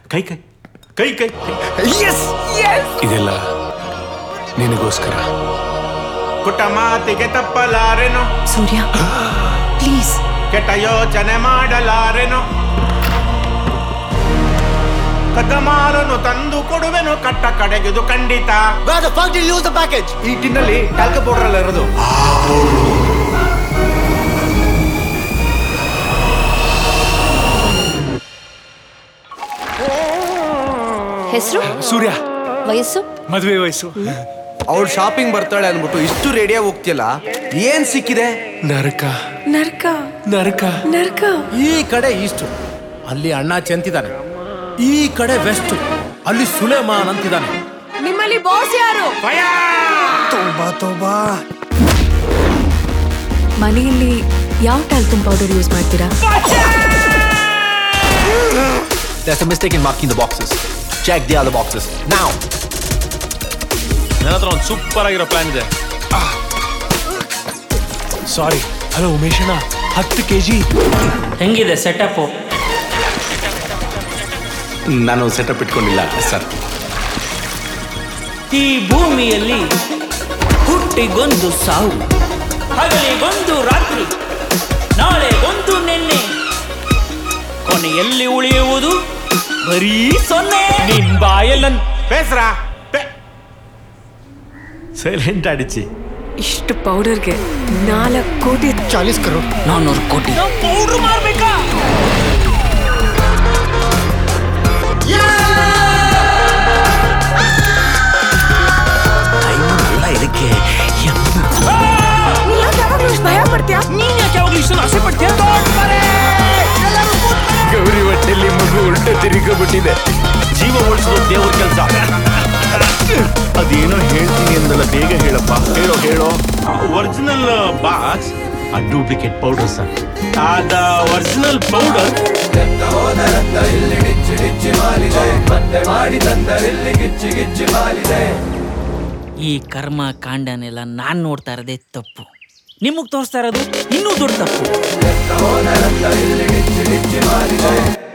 ಕೈ ಕೈ ಕೈ ಕೈ ಕೈ ಇದೆಲ್ಲ ನಿನಗೋಸ್ಕರ ಕುಟ ಮಾತಿಗೆ ತಪ್ಪಲಾರೆನು ಸೂರ್ಯ ಪ್ಲೀಸ್ ಕೆಟ್ಟ ಯೋಚನೆ ಮಾಡಲಾರೆನು ಕದ್ದಮಾಲನು ತಂದು ಕೊಡುವೆನು ಕಟ್ಟ ಕಡೆಗಿದು ಖಂಡಿತ Where the fuck did you use the package? ಈ ಟಿನ್ನಲ್ಲಿ ಟ್ಯಾಲ್ಕ ಪೌಡರ್ ಎಲ್ಲ ಇರೋದು ಹೆಸರು ಸೂರ್ಯ ವಯಸ್ಸು ಮದುವೆ ವಯಸ್ಸು ಅವಳು ಶಾಪಿಂಗ್ ಬರ್ತಾಳೆ ಅನ್ಬಿಟ್ಟು ಇಷ್ಟು ರೆಡಿಯಾಗಿ ಹೋಗ್ತಿಯಲ್ಲ ಏನ್ ಸಿಕ್ಕಿದೆ ನರಕ ನರ್ಕ ನರಕ ನರ್ಕ ಈ ಕಡೆ ಈಸ್ಟು ಅಲ್ಲಿ ಅಣ್ಣ ಚೆಂತಿದ್ದಾನೆ ಈ ಕಡೆ ವೆಸ್ಟ್ ಅಲ್ಲಿ ಸುಲೇಮಾನ್ ಅಂತಿದ್ದಾನೆ ನಿಮ್ಮಲ್ಲಿ ಬಾಸ್ ಯಾರು ಮನೆಯಲ್ಲಿ ಯಾವ ಟ್ಯಾಲ್ಕಮ್ ಪೌಡರ್ ಯೂಸ್ ಮಾಡ್ತೀರಾ There's a mistake in marking the boxes. Check the other boxes. Now! ನನ್ನ ಹತ್ರ ಒಂದು ಸೂಪರ್ ಆಗಿರೋ ಪ್ಲಾನ್ ಇದೆ ಸಾರಿ ಹಲೋ ಉಮೇಶಣ್ಣ ಹತ್ತು ಕೆ ಜಿ ಹೆಂಗಿದೆ ಸೆಟಪ್ಪು ನಾನು ಸೆಟಪ್ ಇಟ್ಕೊಂಡಿಲ್ಲ ಸರ್ ಈ ಭೂಮಿಯಲ್ಲಿ ಹುಟ್ಟಿಗೊಂದು ಸಾವು ಹಗಲಿಗೊಂದು ರಾತ್ರಿ ನಾಳೆಗೊಂದು ನೆನ್ನೆ ಕೊನೆಯಲ್ಲಿ ಉಳಿಯುವುದು ಬರೀ ಸೊನ್ನೆ ನಿನ್ ಬಾಯಲ್ಲನ್ ಬೇಸ್ರ ಸೈಲೆಂಟ್ ಅಡಿಚಿ ಇಷ್ಟು ಪೌಡರ್ಗೆ ನಾಲ್ಕು ಕೋಟಿ ಚಾಲೀಸ್ ಕರು ನಾನ್ನೂರು ಕೋಟಿ ಪೌಡ್ರು ಮಾಡ್ಬೇಕಾ ಇದಕ್ಕೆ ಭಯ ಪಡ್ತೀಯಾ ನೀನ್ ಯಾಕೆ ಯಾವಾಗ್ಲೂ ಇಷ್ಟೊಂದು ಆಸೆ ಪಡ್ತೀಯ ಗೌರಿ ಹೊಟ್ಟೆಲಿ ಮಗು ಉಲ್ಟ ತಿರುಗಿಬಿಟ್ಟಿದೆ ಜೀವ ಉಳಿಸೋದು ದೇವ್ರ ಕೆಲಸ ಅದೇನೋ ಹೇಳ್ತೀನಿ ಅಂದಲ್ಲ ಬೇಗ ಹೇಳಪ್ಪ ಹೇಳೋ ಹೇಳೋ ಒರಿಜಿನಲ್ ಬಾಕ್ಸ್ ಆ ಡೂಪ್ಲಿಕೇಟ್ ಪೌಡರ್ ಸರ್ ಅದ ಒರಿಜಿನಲ್ ಪೌಡರ್ ಈ ಕರ್ಮ ಕಾಂಡನೆಲ್ಲ ನಾನ್ ನೋಡ್ತಾ ಇರೋದೇ ತಪ್ಪು ನಿಮಗ್ ತೋರಿಸ್ತಾ ಇರೋದು ಇನ್ನೂ ದೊಡ್ಡ ತಪ್ಪು